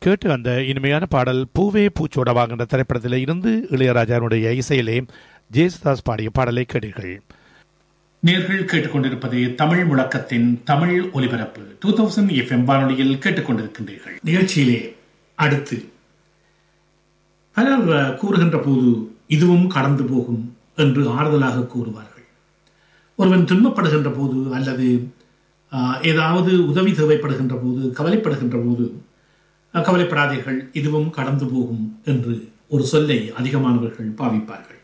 கேட்டு அந்த இனிமையான பாடல் பூவே பூச்சோடவாகின்ற திரைப்படத்தில் இருந்து இளையராஜாவுடைய இசையிலே ஜேசுதாஸ் பாடிய பாடலை கேட்டீர்கள் நேர்கள் கேட்டுக்கொண்டிருப்பது தமிழ் முழக்கத்தின் தமிழ் ஒலிபரப்பு டூ தௌசண்ட் எஃப்எம் வானொலியில் கேட்டுக்கொண்டிருக்கின்றீர்கள் நிகழ்ச்சியிலே அடுத்து பலர் அஹ், கூறுகின்ற போது இதுவும் கடந்து போகும் என்று ஆறுதலாக கூறுவார்கள் ஒருவன் துன்பப்படுகின்ற போது அல்லது அஹ், ஏதாவது உதவி தேவைப்படுகின்ற போது கவலைப்படுகின்ற போது அஹ், கவலைப்படாதீர்கள் இதுவும் கடந்து போகும் என்று ஒரு சொல்லை அதிகமானவர்கள் பாவிப்பார்கள்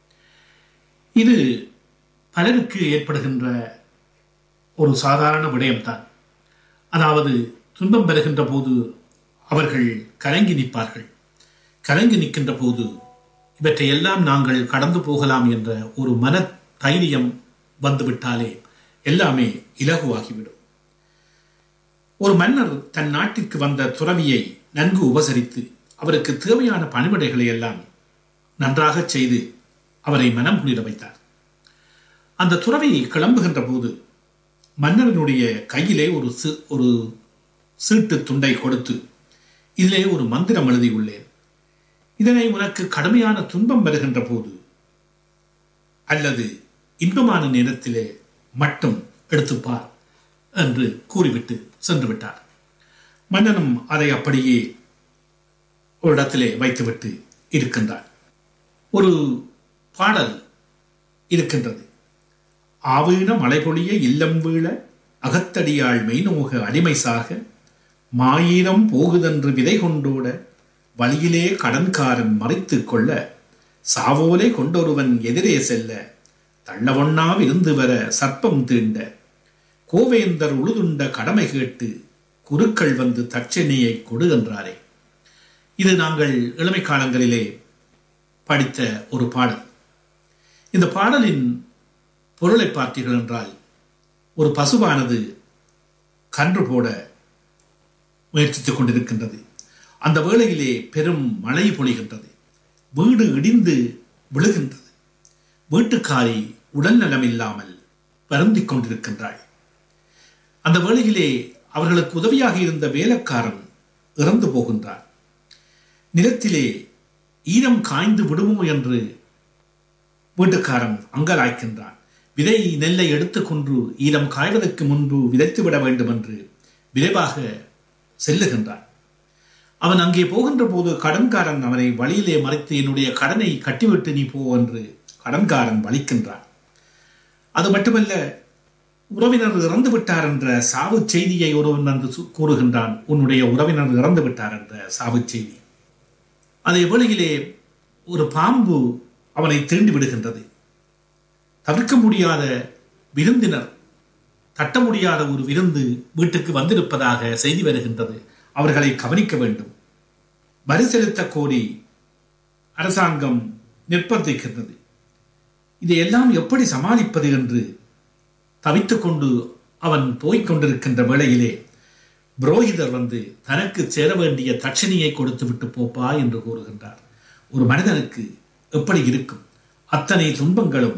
இது பலருக்கு ஏற்படுகின்ற ஒரு சாதாரண விடயம்தான் அதாவது துன்பம் பெறுகின்ற போது அவர்கள் கலங்கி நிற்பார்கள் கலங்கி நிற்கின்ற போது இவற்றை எல்லாம் நாங்கள் கடந்து போகலாம் என்ற ஒரு மன தைரியம் வந்துவிட்டாலே எல்லாமே இலகுவாகிவிடும் ஒரு மன்னர் தன் நாட்டிற்கு வந்த துறவியை நன்கு உபசரித்து அவருக்கு தேவையான பணிவிடைகளை எல்லாம் நன்றாக செய்து அவரை மனம் குளிர வைத்தார் அந்த துறவி கிளம்புகின்ற போது மன்னரனுடைய கையிலே ஒரு சி- ஒரு சீட்டு துண்டை கொடுத்து இதிலே ஒரு மந்திரம் எழுதியுள்ளேன் இதனை உனக்கு கடுமையான துன்பம் வருகின்ற போது அல்லது இன்பமான நேரத்திலே மட்டும் எடுத்துப்பார் என்று கூறிவிட்டு சென்று விட்டார் மன்னனும் அதை அப்படியே ஒரு இடத்திலே வைத்துவிட்டு இருக்கின்றார் ஒரு பாடல் இருக்கின்றது ஆவீன மலைபொழிய இல்லம் வீழ அகத்தடியாள் மெய்நோக அடிமை சாக மாயிரம் போகுதென்று விதை கொண்டோட வழியிலே கடன்காரன் மறைத்துக் கொள்ள சாவோலே கொண்டொருவன் எதிரே செல்ல தள்ளவொண்ணா விருந்து வர சர்ப்பம் தீண்ட கோவேந்தர் உழுதுண்ட கடமை கேட்டு குருக்கள் வந்து தட்சணியை கொடு என்றாரே இது நாங்கள் இளமை காலங்களிலே படித்த ஒரு பாடல் இந்த பாடலின் பொருளை பார்த்தீர்கள் என்றால் ஒரு பசுவானது கன்று போட முயற்சித்துக் கொண்டிருக்கின்றது அந்த வேளையிலே பெரும் மழை பொழிகின்றது வீடு இடிந்து விழுகின்றது வீட்டுக்காரி உடல் நலமில்லாமல் வருந்திக் கொண்டிருக்கின்றாள் அந்த வேளையிலே அவர்களுக்கு உதவியாக இருந்த வேலைக்காரன் இறந்து போகின்றார் நிலத்திலே ஈரம் காய்ந்து விடுமோ என்று வீட்டுக்காரன் அங்கலாய்க்கின்றான் விதை நெல்லை எடுத்துக்கொண்டு ஈரம் காய்வதற்கு முன்பு விதைத்து விட வேண்டும் என்று விரைவாக செல்லுகின்றான் அவன் அங்கே போகின்ற போது கடன்காரன் அவனை வழியிலே மறைத்து என்னுடைய கடனை கட்டிவிட்டு நீ போ என்று கடன்காரன் வலிக்கின்றான் அது மட்டுமல்ல உறவினர் இறந்து விட்டார் என்ற சாவு செய்தியை ஒருவன் வந்து சு- கூறுகின்றான் உன்னுடைய உறவினர் இறந்து விட்டார் என்ற சாவு செய்தி அதே வேளையிலே ஒரு பாம்பு அவனை தீண்டி விடுகின்றது தவிர்க்க முடியாத விருந்தினர் தட்ட முடியாத ஒரு விருந்து வீட்டுக்கு வந்திருப்பதாக செய்தி வருகின்றது அவர்களை கவனிக்க வேண்டும் வரி செலுத்த கோரி அரசாங்கம் நிர்பந்திக்கின்றது இதையெல்லாம் எப்படி சமாளிப்பது என்று தவித்துக் கொண்டு அவன் போய்க் கொண்டிருக்கின்ற வேளையிலே புரோகிதர் வந்து தனக்கு சேர வேண்டிய தட்சணியை கொடுத்து விட்டு போப்பா என்று கூறுகின்றார் ஒரு மனிதனுக்கு எப்படி இருக்கும் அத்தனை துன்பங்களும்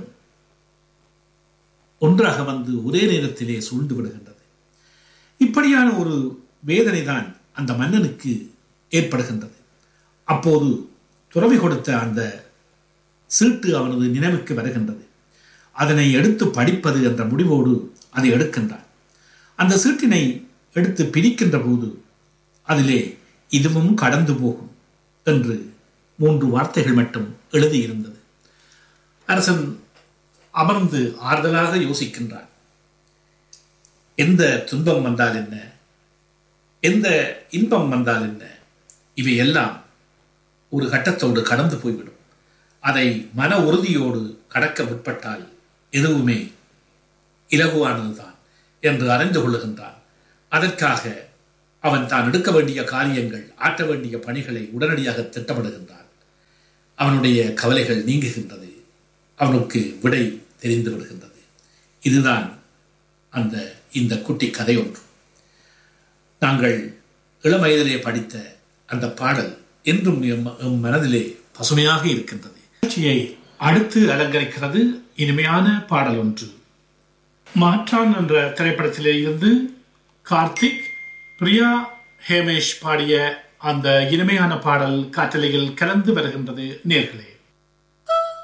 ஒன்றாக வந்து ஒரே நேரத்திலே சூழ்ந்து விடுகின்றது இப்படியான ஒரு வேதனை தான் அந்த மன்னனுக்கு ஏற்படுகின்றது அப்போது துறவி கொடுத்த அந்த சீட்டு அவனது நினைவுக்கு வருகின்றது அதனை எடுத்து படிப்பது என்ற முடிவோடு அதை எடுக்கின்றான் அந்த சீட்டினை எடுத்து பிரிக்கின்ற போது அதிலே இதுவும் கடந்து போகும் என்று மூன்று வார்த்தைகள் மட்டும் எழுதியிருந்தது அரசன் அமர்ந்து ஆறுதலாக யோசிக்கின்றான் எந்த துன்பம் வந்தால் என்ன எந்த இன்பம் வந்தால் என்ன இவையெல்லாம் ஒரு கட்டத்தோடு கடந்து போய்விடும் அதை மன உறுதியோடு கடக்க முற்பட்டால் எதுவுமே இலகுவானதுதான் என்று அறிந்து கொள்ளுகின்றான் அதற்காக அவன் தான் எடுக்க வேண்டிய காரியங்கள் ஆற்ற வேண்டிய பணிகளை உடனடியாக திட்டமிடுகின்றான் அவனுடைய கவலைகள் நீங்குகின்றது அவனுக்கு விடை தெரிந்து விடுகின்றது இதுதான் அந்த இந்த குட்டி கதை ஒன்று நாங்கள் இளம் வயதிலே படித்த அந்த பாடல் என்றும் எம் எம் மனதிலே பசுமையாக இருக்கின்றது நிகழ்ச்சியை அடுத்து அலங்கரிக்கிறது இனிமையான பாடல் ஒன்று மாற்றான் என்ற திரைப்படத்திலே இருந்து கார்த்திக் பிரியா ஹேமேஷ் பாடிய அந்த இனிமையான பாடல் காற்றலையில் கலந்து வருகின்றது நேர்களே